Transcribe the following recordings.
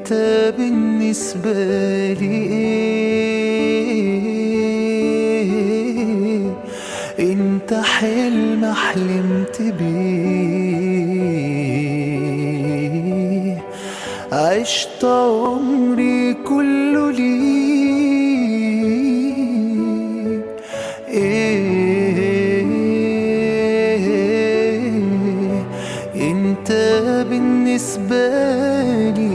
انت بالنسبة لي ايه انت حلم حلمت بيه عشت عمري كله ليك ايه انت بالنسبة لي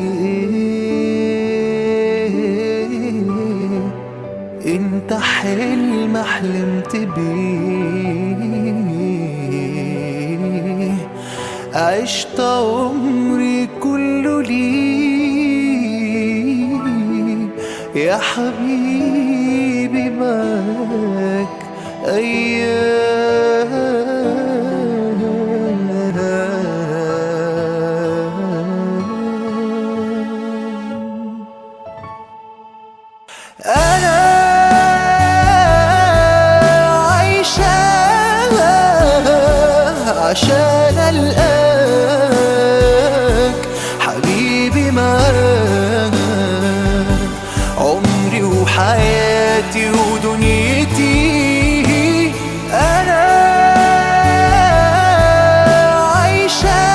ايه انت حلم حلمت بيه عشت عمري كله ليه يا حبيبي معاك أيام أنا عايشة عشان ألقاك حبيبي معاك عمري وحياتي ودنيتي أنا عايشة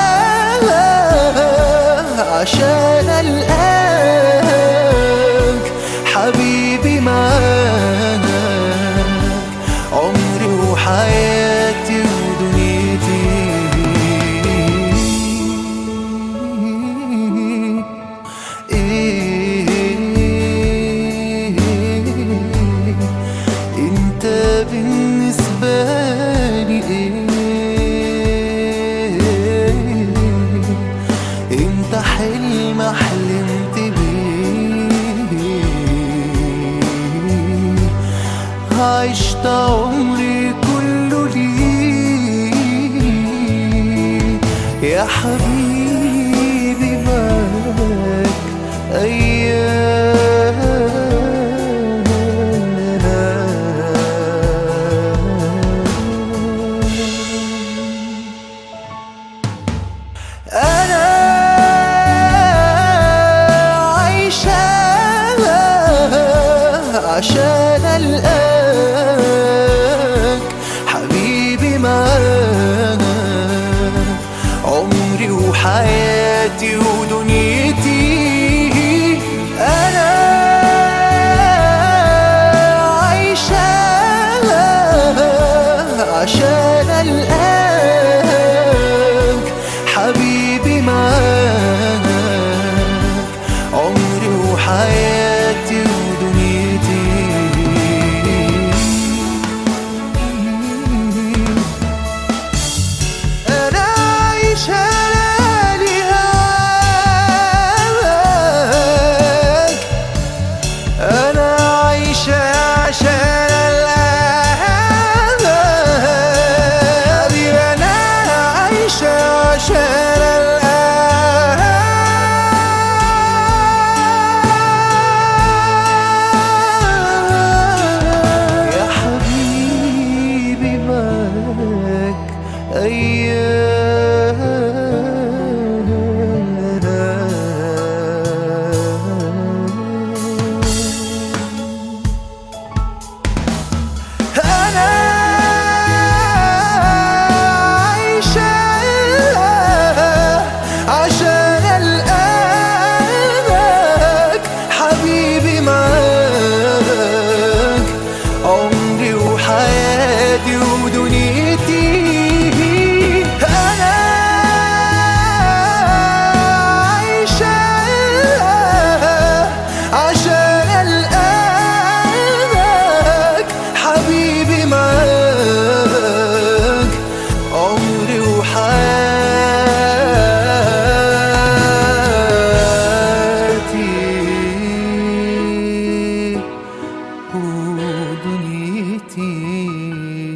عشان ألقاك حبيبي معاك عمري وحياتي ودنيتي إيه انت بالنسبة لي ايه انت حلم حلمت بيه عشت عمري كله ليه يا حبيبي معاك أيام أنا عايشة عشان ألقاك حبيبي معاك عمري وحياتي ودنيتي أنا عايشة عشان ألقاك حبيبي معاك عمري وحياتي ودنيتي أنا عايشة لهواك أنا عايشة عشان الأهل أنا عايشة عشان الأهل يا حبيبي معاك أيام أنا عايشة عشان ألقاك حبيبي معاك عمري وحياتي ودنيتي أنا عايشة عشان ألقاك حبيبي معاك عمري وحياتي ودنيتي